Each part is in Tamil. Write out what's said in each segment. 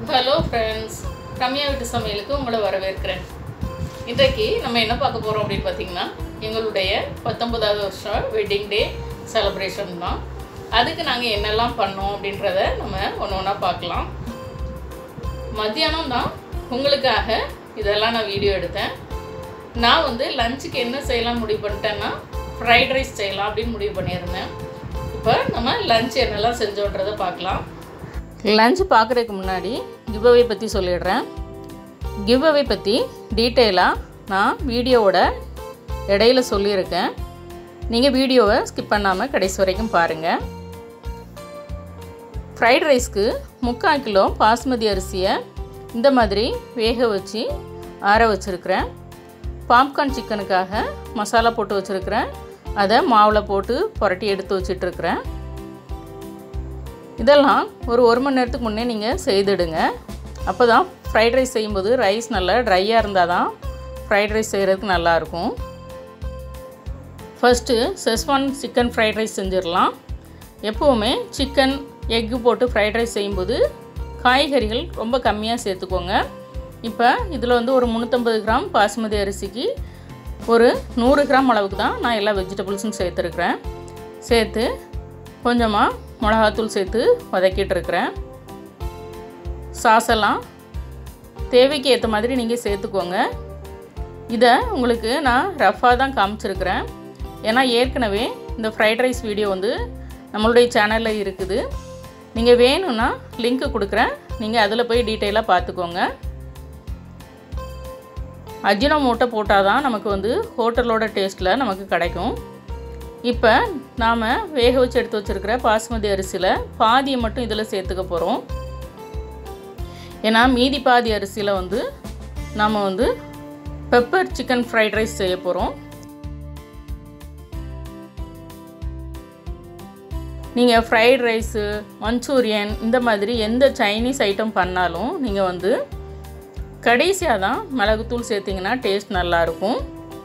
ஹலோ ஃப்ரெண்ட்ஸ் ரம்யா வீட்டு சமையலுக்கு உங்களை வரவேற்கிறேன் இன்றைக்கு நம்ம என்ன பார்க்க போகிறோம் அப்படின்னு பார்த்தீங்கன்னா எங்களுடைய பத்தொன்பதாவது வருஷம் வெட்டிங் டே செலப்ரேஷன் தான் அதுக்கு நாங்கள் என்னெல்லாம் பண்ணோம் அப்படின்றத நம்ம ஒன்று ஒன்றா பார்க்கலாம் மத்தியானம் தான் உங்களுக்காக இதெல்லாம் நான் வீடியோ எடுத்தேன் நான் வந்து லஞ்சுக்கு என்ன செய்யலாம் முடிவு பண்ணிட்டேன்னா ஃப்ரைட் ரைஸ் செய்யலாம் அப்படின்னு முடிவு பண்ணியிருந்தேன் இப்போ நம்ம லஞ்ச் என்னெல்லாம் செஞ்சோன்றதை பார்க்கலாம் லஞ்ச் பார்க்குறதுக்கு முன்னாடி கிவ் அவே பற்றி சொல்லிடுறேன் கிவ் அவே பற்றி டீட்டெயிலாக நான் வீடியோவோட இடையில சொல்லியிருக்கேன் நீங்கள் வீடியோவை ஸ்கிப் பண்ணாமல் கடைசி வரைக்கும் பாருங்கள் ஃப்ரைட் ரைஸ்க்கு முக்கால் கிலோ பாஸ்மதி அரிசியை இந்த மாதிரி வேக வச்சு ஆற வச்சுருக்கிறேன் பாப்கார்ன் சிக்கனுக்காக மசாலா போட்டு வச்சுருக்கிறேன் அதை மாவில் போட்டு புரட்டி எடுத்து வச்சிட்ருக்கிறேன் இதெல்லாம் ஒரு ஒரு மணி நேரத்துக்கு முன்னே நீங்கள் செய்துடுங்க அப்போ தான் ஃப்ரைட் ரைஸ் செய்யும்போது ரைஸ் நல்லா ட்ரையாக இருந்தால் தான் ஃப்ரைட் ரைஸ் செய்கிறதுக்கு நல்லாயிருக்கும் first schezwan chicken fried rice செஞ்சிடலாம் எப்போவுமே சிக்கன் எக்கு போட்டு ஃப்ரைட் ரைஸ் செய்யும்போது காய்கறிகள் ரொம்ப கம்மியாக சேர்த்துக்கோங்க இப்போ இதில் வந்து ஒரு முந்நூற்றம்பது கிராம் பாசுமதி அரிசிக்கு ஒரு நூறு கிராம் அளவுக்கு தான் நான் எல்லா வெஜிடபிள்ஸும் சேர்த்துருக்குறேன் சேர்த்து கொஞ்சமாக மிளகாத்தூள் சேர்த்து வதக்கிட்டு இருக்கிறேன் சாஸெல்லாம் தேவைக்கு ஏற்ற மாதிரி நீங்கள் சேர்த்துக்கோங்க இதை உங்களுக்கு நான் ரஃபாக தான் காமிச்சிருக்கிறேன் ஏன்னா ஏற்கனவே இந்த ஃப்ரைட் ரைஸ் வீடியோ வந்து நம்மளுடைய சேனலில் இருக்குது நீங்கள் வேணும்னா லிங்க்கு கொடுக்குறேன் நீங்கள் அதில் போய் டீட்டெயிலாக பார்த்துக்கோங்க அஜினோ மூட்டை போட்டால் தான் நமக்கு வந்து ஹோட்டலோட டேஸ்ட்டில் நமக்கு கிடைக்கும் இப்போ நாம் வேக வச்சு எடுத்து வச்சுருக்கிற பாஸ்மதி அரிசியில் பாதியை மட்டும் இதில் சேர்த்துக்க போகிறோம் ஏன்னா மீதி பாதி அரிசியில் வந்து நாம் வந்து பெப்பர் சிக்கன் ஃப்ரைட் ரைஸ் செய்ய போகிறோம் நீங்கள் ஃப்ரைட் ரைஸு மஞ்சூரியன் இந்த மாதிரி எந்த சைனீஸ் ஐட்டம் பண்ணாலும் நீங்கள் வந்து கடைசியாக தான் மிளகுத்தூள் சேர்த்திங்கன்னா டேஸ்ட் நல்லாயிருக்கும்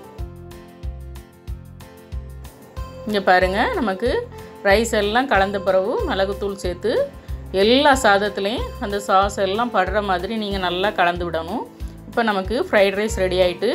இங்கே பாருங்கள் நமக்கு ரைஸ் எல்லாம் கலந்த பிறகு மிளகுத்தூள் சேர்த்து எல்லா சாதத்துலேயும் அந்த சாஸ் எல்லாம் படுற மாதிரி நீங்கள் நல்லா கலந்து விடணும் இப்போ நமக்கு ஃப்ரைட் ரைஸ் ரெடி ஆகிட்டு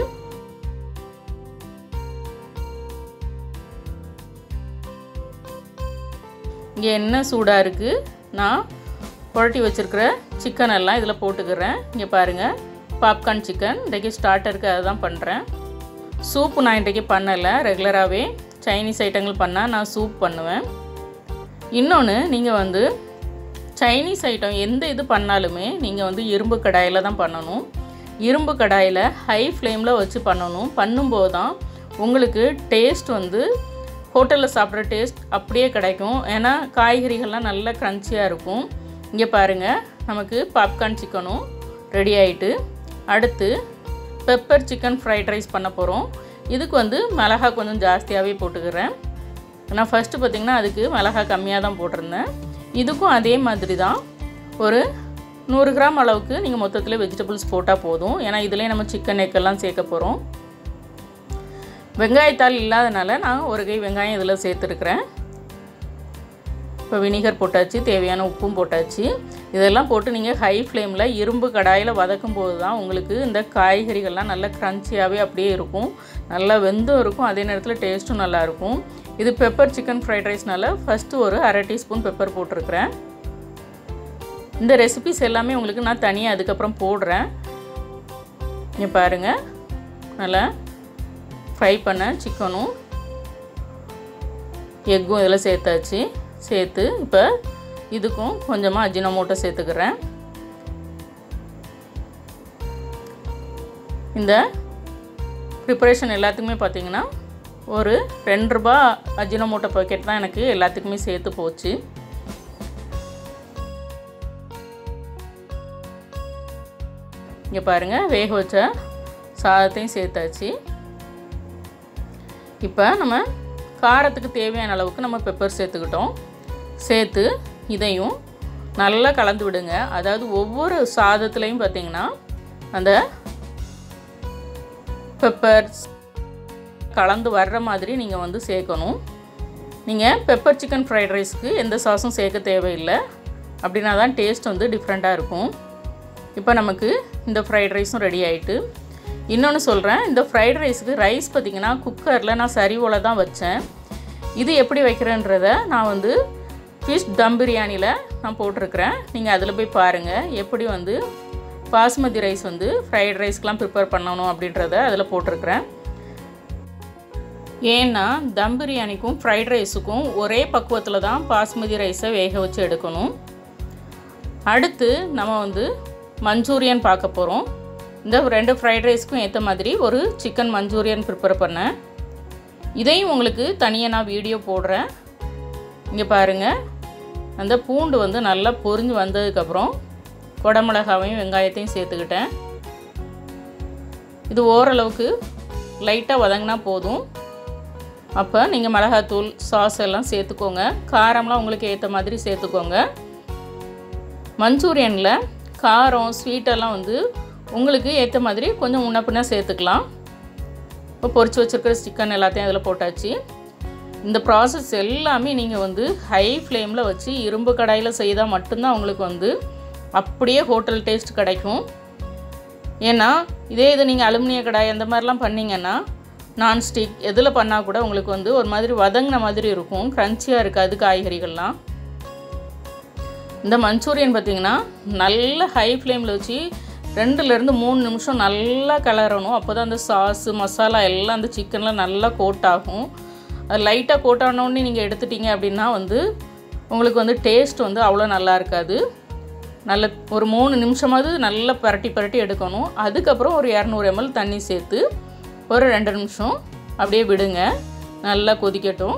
இங்கே என்ன சூடாக இருக்குது நான் புரட்டி வச்சுருக்கிற சிக்கன் எல்லாம் இதில் போட்டுக்கிறேன் இங்கே பாருங்கள் பாப்கார்ன் சிக்கன் இன்றைக்கி ஸ்டார்டருக்கு அதை தான் பண்ணுறேன் சூப்பு நான் இன்றைக்கி பண்ணலை ரெகுலராகவே சைனீஸ் ஐட்டங்கள் பண்ணால் நான் சூப் பண்ணுவேன் இன்னொன்று நீங்கள் வந்து சைனீஸ் ஐட்டம் எந்த இது பண்ணாலுமே நீங்கள் வந்து இரும்பு கடாயில் தான் பண்ணணும் இரும்பு கடாயில் ஹை ஃப்ளேமில் வச்சு பண்ணணும் பண்ணும்போது தான் உங்களுக்கு டேஸ்ட் வந்து ஹோட்டலில் சாப்பிட்ற டேஸ்ட் அப்படியே கிடைக்கும் ஏன்னா காய்கறிகள்லாம் நல்லா க்ரன்ச்சியாக இருக்கும் இங்கே பாருங்கள் நமக்கு பாப்கார்ன் சிக்கனும் ரெடி ஆகிட்டு அடுத்து பெப்பர் சிக்கன் ஃப்ரைட் ரைஸ் பண்ண போகிறோம் இதுக்கு வந்து மிளகா கொஞ்சம் ஜாஸ்தியாகவே போட்டுக்கிறேன் நான் ஃபஸ்ட்டு பார்த்திங்கன்னா அதுக்கு மிளகா கம்மியாக தான் போட்டிருந்தேன் இதுக்கும் அதே மாதிரி தான் ஒரு நூறு கிராம் அளவுக்கு நீங்கள் மொத்தத்தில் வெஜிடபிள்ஸ் போட்டால் போதும் ஏன்னா இதிலே நம்ம சிக்கன் எக்கெல்லாம் சேர்க்க போகிறோம் வெங்காயத்தாள் இல்லாதனால நான் ஒரு கை வெங்காயம் இதில் சேர்த்துருக்குறேன் இப்போ வினிகர் போட்டாச்சு தேவையான உப்பும் போட்டாச்சு இதெல்லாம் போட்டு நீங்கள் ஹை ஃப்ளேமில் இரும்பு கடாயில் வதக்கும் போது தான் உங்களுக்கு இந்த காய்கறிகள்லாம் நல்லா க்ரன்ச்சியாகவே அப்படியே இருக்கும் நல்லா வெந்தும் இருக்கும் அதே நேரத்தில் டேஸ்ட்டும் நல்லாயிருக்கும் இது பெப்பர் சிக்கன் ஃப்ரைட் ரைஸ்னால ஃபஸ்ட்டு ஒரு அரை டீஸ்பூன் பெப்பர் போட்டிருக்கிறேன் இந்த ரெசிபிஸ் எல்லாமே உங்களுக்கு நான் தனியாக அதுக்கப்புறம் போடுறேன் இங்கே பாருங்கள் நல்லா ஃப்ரை பண்ண சிக்கனும் எக்கும் இதில் சேர்த்தாச்சு சேர்த்து இப்போ இதுக்கும் கொஞ்சமாக அஜினமோட்டோ சேர்த்துக்கிறேன் இந்த ப்ரிப்பரேஷன் எல்லாத்துக்குமே பார்த்திங்கன்னா ஒரு ரெண்டு ரூபா அஜினமோட்டோ பாக்கெட் தான் எனக்கு எல்லாத்துக்குமே சேர்த்து போச்சு இங்கே பாருங்கள் வேக வச்ச சாதத்தையும் சேர்த்தாச்சு இப்போ நம்ம காரத்துக்கு தேவையான அளவுக்கு நம்ம பெப்பர் சேர்த்துக்கிட்டோம் சேர்த்து இதையும் நல்லா கலந்து விடுங்க அதாவது ஒவ்வொரு சாதத்துலேயும் பார்த்திங்கன்னா அந்த பெப்பர் கலந்து வர்ற மாதிரி நீங்கள் வந்து சேர்க்கணும் நீங்கள் பெப்பர் சிக்கன் ஃப்ரைட் ரைஸ்க்கு எந்த சாஸும் சேர்க்க தேவையில்லை அப்படின்னா தான் டேஸ்ட் வந்து டிஃப்ரெண்ட்டாக இருக்கும் இப்போ நமக்கு இந்த ஃப்ரைட் ரைஸும் ரெடி ஆகிட்டு இன்னொன்று சொல்கிறேன் இந்த ஃப்ரைட் ரைஸுக்கு ரைஸ் பார்த்திங்கன்னா குக்கரில் நான் சரிவோல தான் வச்சேன் இது எப்படி வைக்கிறேன்றத நான் வந்து ஃபிஷ் தம் பிரியாணியில் நான் போட்டிருக்கிறேன் நீங்கள் அதில் போய் பாருங்கள் எப்படி வந்து பாஸ்மதி ரைஸ் வந்து ஃப்ரைட் ரைஸ்க்கெலாம் ப்ரிப்பேர் பண்ணணும் அப்படின்றத அதில் போட்டிருக்கிறேன் ஏன்னா தம் பிரியாணிக்கும் ஃப்ரைட் ரைஸுக்கும் ஒரே பக்குவத்தில் தான் பாஸ்மதி ரைஸை வேக வச்சு எடுக்கணும் அடுத்து நம்ம வந்து மஞ்சூரியன் பார்க்க போகிறோம் இந்த ரெண்டு ஃப்ரைட் ரைஸ்க்கும் ஏற்ற மாதிரி ஒரு சிக்கன் மஞ்சூரியன் ப்ரிப்பேர் பண்ணேன் இதையும் உங்களுக்கு தனியாக நான் வீடியோ போடுறேன் இங்கே பாருங்கள் அந்த பூண்டு வந்து நல்லா பொரிஞ்சு வந்ததுக்கப்புறம் குடமிளகாவையும் வெங்காயத்தையும் சேர்த்துக்கிட்டேன் இது ஓரளவுக்கு லைட்டாக வதங்கினா போதும் அப்போ நீங்கள் மிளகாத்தூள் சாஸ் எல்லாம் சேர்த்துக்கோங்க காரம்லாம் உங்களுக்கு ஏற்ற மாதிரி சேர்த்துக்கோங்க மஞ்சூரியனில் காரம் ஸ்வீட்டெல்லாம் வந்து உங்களுக்கு ஏற்ற மாதிரி கொஞ்சம் முன்ன பின்ன சேர்த்துக்கலாம் இப்போ பொரிச்சு வச்சுருக்கிற சிக்கன் எல்லாத்தையும் அதில் போட்டாச்சு இந்த ப்ராசஸ் எல்லாமே நீங்கள் வந்து ஹை ஃப்ளேமில் வச்சு இரும்பு கடாயில் செய்தால் மட்டும்தான் உங்களுக்கு வந்து அப்படியே ஹோட்டல் டேஸ்ட் கிடைக்கும் ஏன்னா இதே இது நீங்கள் அலுமினிய கடாய் அந்த மாதிரிலாம் பண்ணிங்கன்னா நான்ஸ்டிக் எதில் பண்ணால் கூட உங்களுக்கு வந்து ஒரு மாதிரி வதங்கின மாதிரி இருக்கும் க்ரன்ச்சியாக இருக்காது காய்கறிகள்லாம் இந்த மஞ்சூரியன் பார்த்திங்கன்னா நல்ல ஹை ஃப்ளேமில் வச்சு ரெண்டுலேருந்து மூணு நிமிஷம் நல்லா கிளறணும் அப்போ தான் அந்த சாஸு மசாலா எல்லாம் அந்த சிக்கனில் நல்லா கோட் ஆகும் அது லைட்டாக கோட் ஆனோடனே நீங்கள் எடுத்துட்டீங்க அப்படின்னா வந்து உங்களுக்கு வந்து டேஸ்ட் வந்து அவ்வளோ நல்லா இருக்காது நல்ல ஒரு மூணு நிமிஷமாவது நல்லா பரட்டி பரட்டி எடுக்கணும் அதுக்கப்புறம் ஒரு இரநூறு எம்எல் தண்ணி சேர்த்து ஒரு ரெண்டு நிமிஷம் அப்படியே விடுங்க நல்லா கொதிக்கட்டும்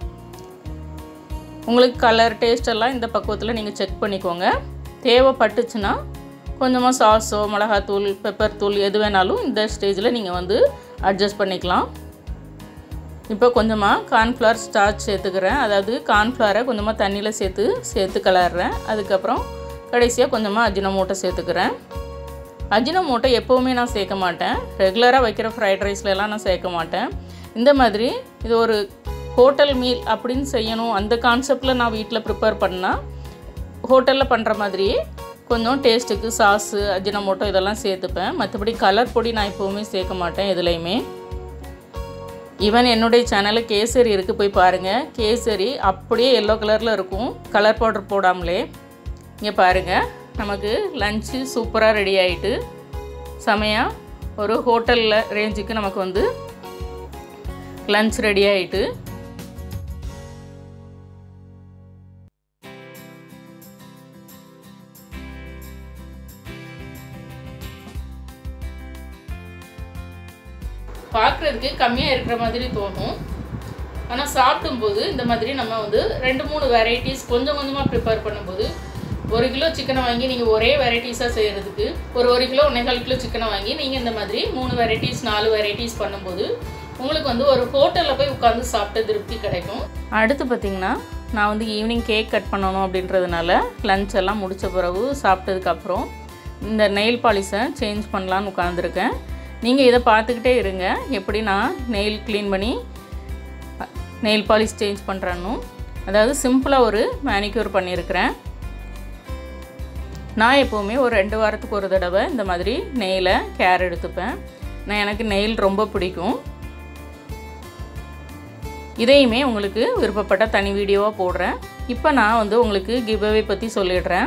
உங்களுக்கு கலர் டேஸ்ட் எல்லாம் இந்த பக்குவத்தில் நீங்கள் செக் பண்ணிக்கோங்க தேவைப்பட்டுச்சுன்னா கொஞ்சமாக சாஸோ மிளகாத்தூள் பெப்பர் தூள் எது வேணாலும் இந்த ஸ்டேஜில் நீங்கள் வந்து அட்ஜஸ்ட் பண்ணிக்கலாம் இப்போ கொஞ்சமாக கார்ன்ஃப்ளவர் ஸ்டார்ச் சேர்த்துக்கிறேன் அதாவது கார்ன்ஃப்ளவரை கொஞ்சமாக தண்ணியில் சேர்த்து சேர்த்து கலர்றேன் அதுக்கப்புறம் கடைசியாக கொஞ்சமாக அஜினமோட்டை சேர்த்துக்கிறேன் அஜினமோட்டை எப்போவுமே நான் சேர்க்க மாட்டேன் ரெகுலராக வைக்கிற ஃப்ரைட் ரைஸ்லலாம் நான் சேர்க்க மாட்டேன் இந்த மாதிரி இது ஒரு ஹோட்டல் மீல் அப்படின்னு செய்யணும் அந்த கான்செப்டில் நான் வீட்டில் ப்ரிப்பேர் பண்ணால் ஹோட்டலில் பண்ணுற மாதிரியே கொஞ்சம் டேஸ்ட்டுக்கு சாஸு அஜினமோட்டோ இதெல்லாம் சேர்த்துப்பேன் மற்றபடி கலர் பொடி நான் எப்போவுமே சேர்க்க மாட்டேன் எதுலேயுமே ஈவன் என்னுடைய சேனலில் கேசரி இருக்குது போய் பாருங்கள் கேசரி அப்படியே எல்லோ கலரில் இருக்கும் கலர் பவுடர் போடாமலே இங்கே பாருங்கள் நமக்கு லஞ்சு சூப்பராக ரெடி ஆகிட்டு செமையாக ஒரு ஹோட்டலில் ரேஞ்சுக்கு நமக்கு வந்து லஞ்ச் ரெடி ஆகிட்டு பார்க்குறதுக்கு கம்மியாக இருக்கிற மாதிரி தோணும் ஆனால் சாப்பிடும்போது இந்த மாதிரி நம்ம வந்து ரெண்டு மூணு வெரைட்டிஸ் கொஞ்சம் கொஞ்சமாக ப்ரிப்பேர் பண்ணும்போது ஒரு கிலோ சிக்கனை வாங்கி நீங்கள் ஒரே வெரைட்டிஸாக செய்கிறதுக்கு ஒரு ஒரு கிலோ ஒன்றேகால் கிலோ சிக்கனை வாங்கி நீங்கள் இந்த மாதிரி மூணு வெரைட்டிஸ் நாலு வெரைட்டிஸ் பண்ணும்போது உங்களுக்கு வந்து ஒரு ஹோட்டலில் போய் உட்காந்து சாப்பிட்ட திருப்தி கிடைக்கும் அடுத்து பார்த்திங்கன்னா நான் வந்து ஈவினிங் கேக் கட் பண்ணணும் அப்படின்றதுனால லஞ்ச் எல்லாம் முடித்த பிறகு சாப்பிட்டதுக்கப்புறம் இந்த நெயில் பாலிஷை சேஞ்ச் பண்ணலான்னு உட்காந்துருக்கேன் நீங்கள் இதை பார்த்துக்கிட்டே இருங்க எப்படி நான் நெயில் க்ளீன் பண்ணி நெயில் பாலிஷ் சேஞ்ச் பண்ணுறேன்னு அதாவது சிம்பிளாக ஒரு மேனிக்யூர் பண்ணியிருக்கிறேன் நான் எப்போவுமே ஒரு ரெண்டு வாரத்துக்கு ஒரு தடவை இந்த மாதிரி நெயிலை கேர் எடுத்துப்பேன் நான் எனக்கு நெயில் ரொம்ப பிடிக்கும் இதையுமே உங்களுக்கு விருப்பப்பட்ட தனி வீடியோவாக போடுறேன் இப்போ நான் வந்து உங்களுக்கு கிவ்அவே பற்றி சொல்லிடுறேன்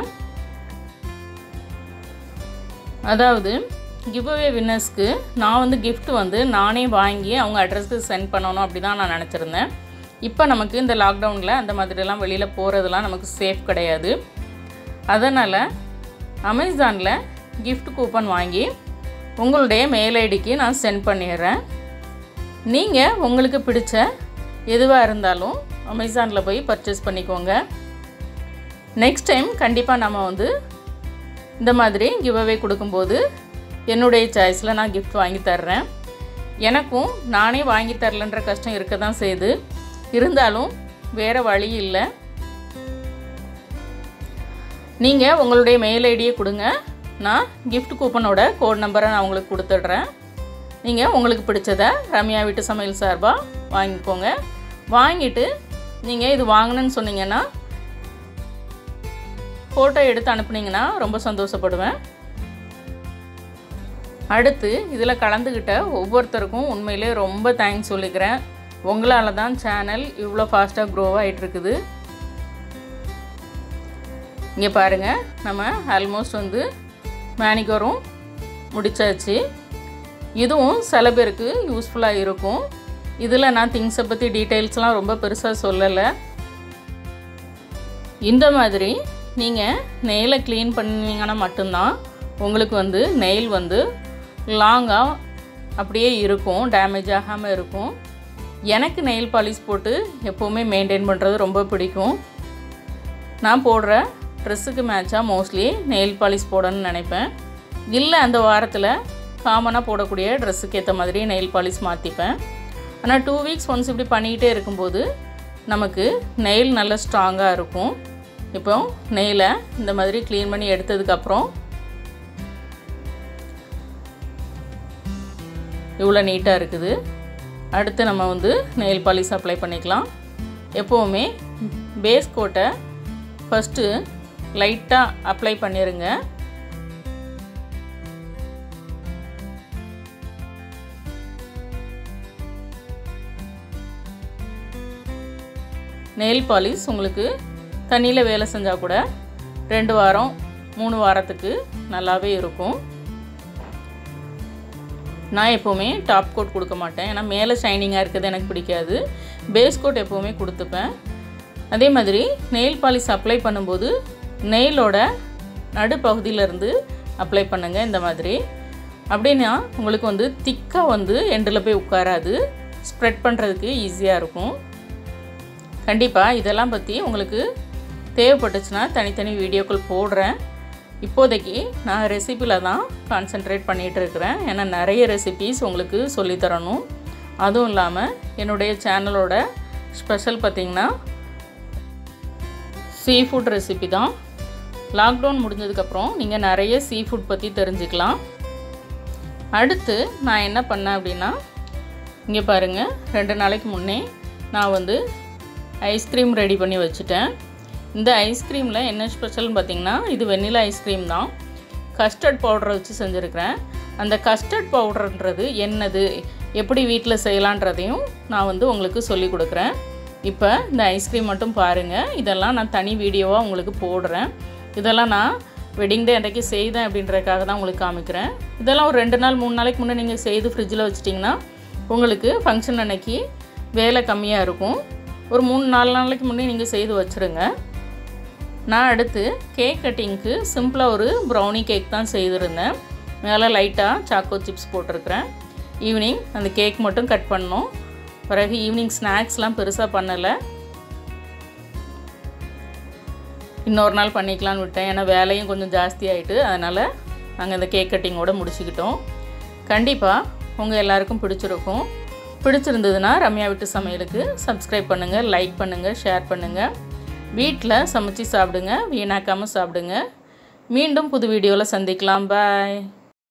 அதாவது கிவ்அவே வின்னர்ஸ்க்கு நான் வந்து gift வந்து நானே வாங்கி அவங்க அட்ரஸ்க்கு சென்ட் பண்ணணும் அப்படி தான் நான் நினச்சிருந்தேன் இப்போ நமக்கு இந்த லாக்டவுனில் அந்த மாதிரிலாம் வெளியில் போகிறதுலாம் நமக்கு சேஃப் கிடையாது அதனால் அமேசானில் gift கூப்பன் வாங்கி உங்களுடைய மெயில் ஐடிக்கு நான் சென்ட் பண்ணிடுறேன் நீங்கள் உங்களுக்கு பிடிச்ச எதுவாக இருந்தாலும் அமேசானில் போய் பர்ச்சேஸ் பண்ணிக்கோங்க நெக்ஸ்ட் டைம் கண்டிப்பாக நம்ம வந்து இந்த மாதிரி கிவ்அவே கொடுக்கும்போது என்னுடைய சாய்ஸில் நான் gift வாங்கி தர்றேன் எனக்கும் நானே வாங்கி தரலன்ற கஷ்டம் இருக்க தான் செய்யுது இருந்தாலும் வேறு வழி இல்லை நீங்கள் உங்களுடைய மெயில் ஐடியை கொடுங்க நான் gift கூப்பனோட கோட் நம்பரை நான் உங்களுக்கு கொடுத்துட்றேன் நீங்கள் உங்களுக்கு பிடிச்சத ரம்யா வீட்டு சமையல் சார்பாக வாங்கிக்கோங்க வாங்கிட்டு நீங்கள் இது வாங்கணுன்னு சொன்னீங்கன்னா ஃபோட்டோ எடுத்து அனுப்புனீங்கன்னா ரொம்ப சந்தோஷப்படுவேன் அடுத்து இதில் கலந்துக்கிட்ட ஒவ்வொருத்தருக்கும் உண்மையிலே ரொம்ப தேங்க்ஸ் சொல்லிக்கிறேன் உங்களால் தான் சேனல் இவ்வளோ ஃபாஸ்ட்டாக க்ரோ ஆகிட்டுருக்குது இங்கே பாருங்கள் நம்ம ஆல்மோஸ்ட் வந்து மேனிக்கரும் முடிச்சாச்சு இதுவும் சில பேருக்கு யூஸ்ஃபுல்லாக இருக்கும் இதில் நான் திங்ஸை பற்றி டீட்டெயில்ஸ்லாம் ரொம்ப பெருசாக சொல்லலை இந்த மாதிரி நீங்கள் நெயிலை க்ளீன் பண்ணீங்கன்னா மட்டும்தான் உங்களுக்கு வந்து நெயில் வந்து லாங்காக அப்படியே இருக்கும் டேமேஜ் ஆகாமல் இருக்கும் எனக்கு நெயில் பாலிஷ் போட்டு எப்போவுமே மெயின்டைன் பண்ணுறது ரொம்ப பிடிக்கும் நான் போடுற ட்ரெஸ்ஸுக்கு மேட்சாக மோஸ்ட்லி நெயில் பாலிஷ் போடணும்னு நினைப்பேன் இல்லை அந்த வாரத்தில் காமனாக போடக்கூடிய ட்ரெஸ்ஸுக்கு ஏற்ற மாதிரி நெயில் பாலிஷ் மாற்றிப்பேன் ஆனால் டூ வீக்ஸ் ஒன்ஸ் இப்படி பண்ணிக்கிட்டே இருக்கும்போது நமக்கு நெயில் நல்ல ஸ்ட்ராங்காக இருக்கும் இப்போ நெயிலை இந்த மாதிரி க்ளீன் பண்ணி எடுத்ததுக்கப்புறம் இவ்வளோ நீட்டாக இருக்குது அடுத்து நம்ம வந்து நெயில் பாலிஷ் அப்ளை பண்ணிக்கலாம் எப்போவுமே பேஸ் கோட்டை ஃபஸ்ட்டு லைட்டாக அப்ளை பண்ணிடுங்க நெயில் பாலிஷ் உங்களுக்கு தண்ணியில் வேலை செஞ்சால் கூட ரெண்டு வாரம் மூணு வாரத்துக்கு நல்லாவே இருக்கும் நான் எப்போவுமே டாப் கோட் கொடுக்க மாட்டேன் ஏன்னா மேலே ஷைனிங்காக இருக்கிறது எனக்கு பிடிக்காது பேஸ் கோட் எப்போவுமே கொடுத்துப்பேன் அதே மாதிரி நெயில் பாலிஷ் அப்ளை பண்ணும்போது நெயிலோட நடுப்பகுதியிலேருந்து அப்ளை பண்ணுங்கள் இந்த மாதிரி அப்படின்னா உங்களுக்கு வந்து திக்காக வந்து எண்டில் போய் உட்காராது ஸ்ப்ரெட் பண்ணுறதுக்கு ஈஸியாக இருக்கும் கண்டிப்பாக இதெல்லாம் பற்றி உங்களுக்கு தேவைப்பட்டுச்சுன்னா தனித்தனி வீடியோக்கள் போடுறேன் இப்போதைக்கு நான் ரெசிப்பியில் தான் கான்சென்ட்ரேட் பண்ணிகிட்டு இருக்கிறேன் ஏன்னா நிறைய ரெசிபீஸ் உங்களுக்கு சொல்லித்தரணும் அதுவும் இல்லாமல் என்னுடைய சேனலோட ஸ்பெஷல் பார்த்திங்கன்னா சீ ஃபுட் ரெசிபி தான் லாக்டவுன் முடிஞ்சதுக்கப்புறம் நீங்கள் நிறைய சீ ஃபுட் பற்றி தெரிஞ்சுக்கலாம் அடுத்து நான் என்ன பண்ணேன் அப்படின்னா இங்கே பாருங்கள் ரெண்டு நாளைக்கு முன்னே நான் வந்து ஐஸ்கிரீம் ரெடி பண்ணி வச்சுட்டேன் இந்த ஐஸ்கிரீமில் என்ன ஸ்பெஷல்னு பார்த்தீங்கன்னா இது வெண்ணிலா ஐஸ்கிரீம் தான் கஸ்டர்ட் பவுடரை வச்சு செஞ்சுருக்கிறேன் அந்த கஸ்டர்ட் பவுடர்ன்றது என்னது எப்படி வீட்டில் செய்யலான்றதையும் நான் வந்து உங்களுக்கு சொல்லி கொடுக்குறேன் இப்போ இந்த ஐஸ்கிரீம் மட்டும் பாருங்கள் இதெல்லாம் நான் தனி வீடியோவாக உங்களுக்கு போடுறேன் இதெல்லாம் நான் வெட்டிங் டே அன்றைக்கி செய்தேன் அப்படின்றதுக்காக தான் உங்களுக்கு காமிக்கிறேன் இதெல்லாம் ஒரு ரெண்டு நாள் மூணு நாளைக்கு முன்னே நீங்கள் செய்து ஃப்ரிட்ஜில் வச்சிட்டிங்கன்னா உங்களுக்கு ஃபங்க்ஷன் அன்னைக்கு வேலை கம்மியாக இருக்கும் ஒரு மூணு நாலு நாளைக்கு முன்னே நீங்கள் செய்து வச்சுருங்க நான் அடுத்து கேக் கட்டிங்க்கு சிம்பிளாக ஒரு ப்ரௌனி கேக் தான் செய்திருந்தேன் மேலே லைட்டாக சாக்கோ சிப்ஸ் போட்டிருக்கிறேன் ஈவினிங் அந்த கேக் மட்டும் கட் பண்ணோம் பிறகு ஈவினிங் ஸ்நாக்ஸ்லாம் பெருசாக பண்ணலை இன்னொரு நாள் பண்ணிக்கலான்னு விட்டேன் ஏன்னா வேலையும் கொஞ்சம் ஜாஸ்தி ஆகிட்டு அதனால் நாங்கள் இந்த கேக் கட்டிங்கோடு முடிச்சுக்கிட்டோம் கண்டிப்பாக உங்கள் எல்லாருக்கும் பிடிச்சிருக்கும் பிடிச்சிருந்ததுன்னா ரம்யா வீட்டு சமையலுக்கு சப்ஸ்கிரைப் பண்ணுங்கள் லைக் பண்ணுங்கள் ஷேர் பண்ணுங்கள் வீட்டில் சமைச்சு சாப்பிடுங்க வீணாக்காமல் சாப்பிடுங்க மீண்டும் புது வீடியோவில் சந்திக்கலாம் பாய்